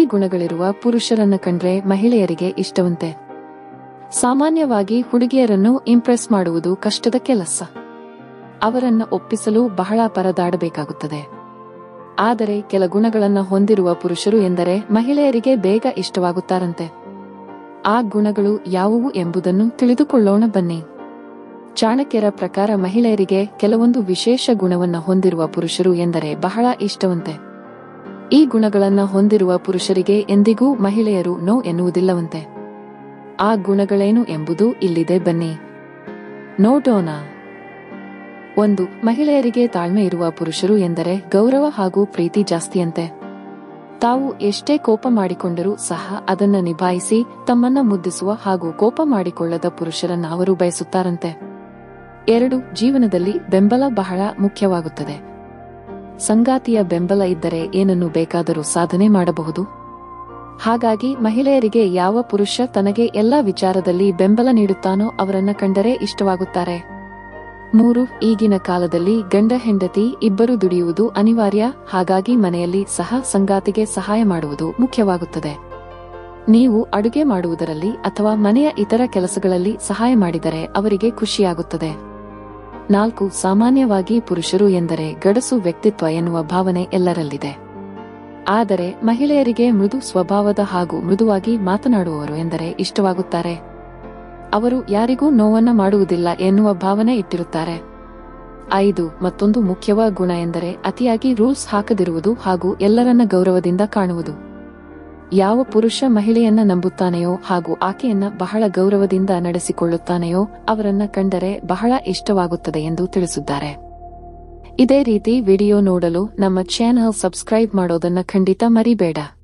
ಗುಣಗಳಿರುವ ಪುರುಷರನ್ನ ಕಂಡ್ರೆ ಮಹಿಳೆಯರಿಗೆ ಇಷ್ಟವಂತೆ ಸಾಮಾನ್ಯವಾಗಿ ಹುಡುಗಿಯರನ್ನು ಇಂಪ್ರೆಸ್ ಮಾಡುವುದು ಕಷ್ಟದ ಕೆಲಸ ಅವರನ್ನ ಒಪ್ಪಿಸಲು ಬಹಳ ಪರದಾಡಬೇಕಾಗುತ್ತದೆ ಆದರೆ ಕೆಲ ಗುಣಗಳನ್ನ ಹೊಂದಿರುವ ಪುರುಷರು ಎಂದರೆ ಮಹಿಳೆಯರಿಗೆ ಬೇಗ ಇಷ್ಟವಾಗುತ್ತಾರಂತೆ ಆ ಗುಣಗಳು ಯಾವುವು ಎಂಬುದನ್ನು ತಿಳಿದುಕೊಳ್ಳೋಣ ಬನ್ನಿ ಚಾಣಕ್ಯರ ಪ್ರಕಾರ ಮಹಿಳೆಯರಿಗೆ ಕೆಲವೊಂದು ವಿಶೇಷ ಗುಣವನ್ನ ಹೊಂದಿರುವ ಪುರುಷರು ಎಂದರೆ ಬಹಳ ಇಷ್ಟವಂತೆ ಈ ಗುಣಗಳನ್ನ ಹೊಂದಿರುವ ಪುರುಷರಿಗೆ ಎಂದಿಗೂ ಮಹಿಳೆಯರು ನೋ ಎನ್ನುವುದಿಲ್ಲವಂತೆ ಆ ಗುಣಗಳೇನು ಎಂಬುದು ಇಲ್ಲಿದೆ ಬನ್ನಿ ನೋಡೋಣ ಒಂದು ಮಹಿಳೆಯರಿಗೆ ತಾಳ್ಮೆ ಇರುವ ಪುರುಷರು ಎಂದರೆ ಗೌರವ ಹಾಗೂ ಪ್ರೀತಿ ಜಾಸ್ತಿಯಂತೆ ತಾವು ಎಷ್ಟೇ ಕೋಪ ಮಾಡಿಕೊಂಡರೂ ಸಹ ಅದನ್ನ ನಿಭಾಯಿಸಿ ತಮ್ಮನ್ನ ಮುದ್ದಿಸುವ ಹಾಗೂ ಕೋಪ ಮಾಡಿಕೊಳ್ಳದ ಪುರುಷರನ್ನ ಅವರು ಬಯಸುತ್ತಾರಂತೆ ಎರಡು ಜೀವನದಲ್ಲಿ ಬೆಂಬಲ ಬಹಳ ಮುಖ್ಯವಾಗುತ್ತದೆ ಸಂಗಾತಿಯ ಬೆಂಬಲ ಇದ್ದರೆ ಏನನ್ನು ಬೇಕಾದರೂ ಸಾಧನೆ ಮಾಡಬಹುದು ಹಾಗಾಗಿ ಮಹಿಳೆಯರಿಗೆ ಯಾವ ಪುರುಷ ತನಗೆ ಎಲ್ಲಾ ವಿಚಾರದಲ್ಲಿ ಬೆಂಬಲ ನೀಡುತ್ತಾನೋ ಅವರನ್ನ ಕಂಡರೆ ಇಷ್ಟವಾಗುತ್ತಾರೆ ಮೂರು ಈಗಿನ ಕಾಲದಲ್ಲಿ ಗಂಡ ಹೆಂಡತಿ ಇಬ್ಬರು ದುಡಿಯುವುದು ಅನಿವಾರ್ಯ ಹಾಗಾಗಿ ಮನೆಯಲ್ಲಿ ಸಹ ಸಂಗಾತಿಗೆ ಸಹಾಯ ಮಾಡುವುದು ಮುಖ್ಯವಾಗುತ್ತದೆ ನೀವು ಅಡುಗೆ ಮಾಡುವುದರಲ್ಲಿ ಅಥವಾ ಮನೆಯ ಇತರ ಕೆಲಸಗಳಲ್ಲಿ ಸಹಾಯ ಮಾಡಿದರೆ ಅವರಿಗೆ ಖುಷಿಯಾಗುತ್ತದೆ ನಾಲ್ಕು ಸಾಮಾನ್ಯವಾಗಿ ಪುರುಷರು ಎಂದರೆ ಗಡಸು ವ್ಯಕ್ತಿತ್ವ ಎನ್ನುವ ಭಾವನೆ ಎಲ್ಲರಲ್ಲಿದೆ ಆದರೆ ಮಹಿಳೆಯರಿಗೆ ಮೃದು ಸ್ವಭಾವದ ಹಾಗೂ ಮೃದುವಾಗಿ ಮಾತನಾಡುವವರು ಎಂದರೆ ಇಷ್ಟವಾಗುತ್ತಾರೆ ಅವರು ಯಾರಿಗೂ ನೋವನ್ನ ಮಾಡುವುದಿಲ್ಲ ಎನ್ನುವ ಭಾವನೆ ಇಟ್ಟಿರುತ್ತಾರೆ ಐದು ಮತ್ತೊಂದು ಮುಖ್ಯವ ಗುಣ ಎಂದರೆ ಅತಿಯಾಗಿ ರೂಲ್ಸ್ ಹಾಕದಿರುವುದು ಹಾಗೂ ಎಲ್ಲರನ್ನ ಗೌರವದಿಂದ ಕಾಣುವುದು ಯಾವ ಪುರುಷ ಮಹಿಳೆಯನ್ನ ನಂಬುತ್ತಾನೆಯೋ ಹಾಗೂ ಆಕೆಯನ್ನ ಬಹಳ ಗೌರವದಿಂದ ನಡೆಸಿಕೊಳ್ಳುತ್ತಾನೆಯೋ ಅವರನ್ನ ಕಂಡರೆ ಬಹಳ ಇಷ್ಟವಾಗುತ್ತದೆ ಎಂದು ತಿಳಿಸಿದ್ದಾರೆ ಇದೇ ರೀತಿ ವಿಡಿಯೋ ನೋಡಲು ನಮ್ಮ ಚಾನೆಲ್ ಸಬ್ಸ್ಕ್ರೈಬ್ ಮಾಡೋದನ್ನ ಖಂಡಿತ ಮರಿಬೇಡ